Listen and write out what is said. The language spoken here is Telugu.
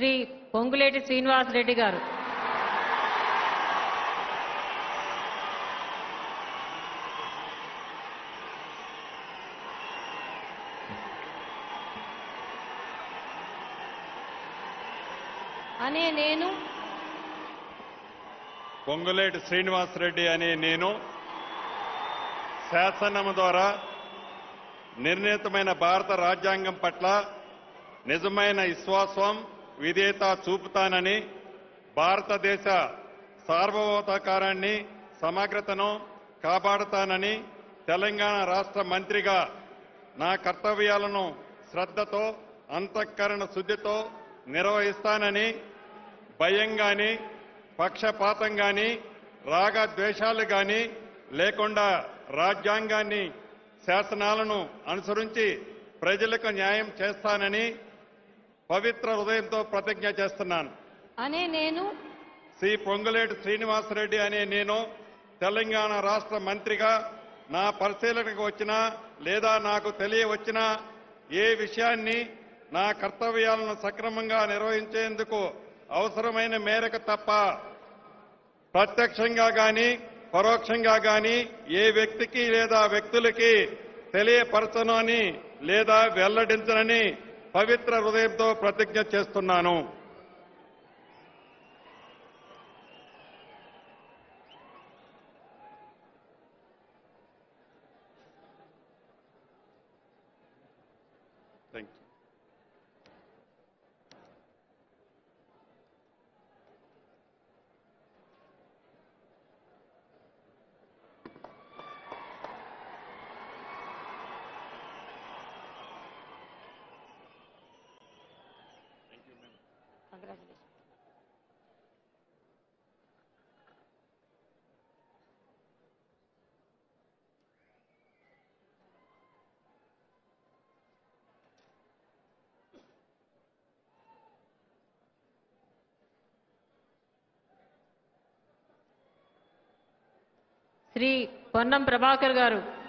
శ్రీ పొంగులేటి శ్రీనివాసరెడ్డి గారు అనే నేను పొంగులేటి శ్రీనివాసరెడ్డి అనే నేను శాసనము ద్వారా నిర్ణీతమైన భారత రాజ్యాంగం పట్ల నిజమైన విశ్వాసం విధేయత చూపుతానని భారతదేశ సార్వభౌతాకారాన్ని సమగ్రతను కాపాడుతానని తెలంగాణ రాష్ట్ర మంత్రిగా నా కర్తవ్యాలను శ్రద్ధతో అంతఃకరణ శుద్ధితో నిర్వహిస్తానని భయం గాని పక్షపాతం గాని రాగ ద్వేషాలు గాని లేకుండా రాజ్యాంగాన్ని శాసనాలను అనుసరించి ప్రజలకు న్యాయం చేస్తానని పవిత్ర హృదయంతో ప్రతిజ్ఞ చేస్తున్నాను అనే నేను శ్రీ పొంగులేటి శ్రీనివాసరెడ్డి అనే నేను తెలంగాణ రాష్ట్ర మంత్రిగా నా పరిశీలనకు వచ్చినా లేదా నాకు తెలియవచ్చినా ఏ విషయాన్ని నా కర్తవ్యాలను సక్రమంగా నిర్వహించేందుకు అవసరమైన మేరకు తప్ప ప్రత్యక్షంగా గాని పరోక్షంగా గాని ఏ వ్యక్తికి లేదా వ్యక్తులకి తెలియపరచను అని లేదా వెల్లడించనని పవిత్ర హృదయంతో ప్రతిజ్ఞ చేస్తున్నాను thank you congratulation Shri Ponnam Prabhakar గారు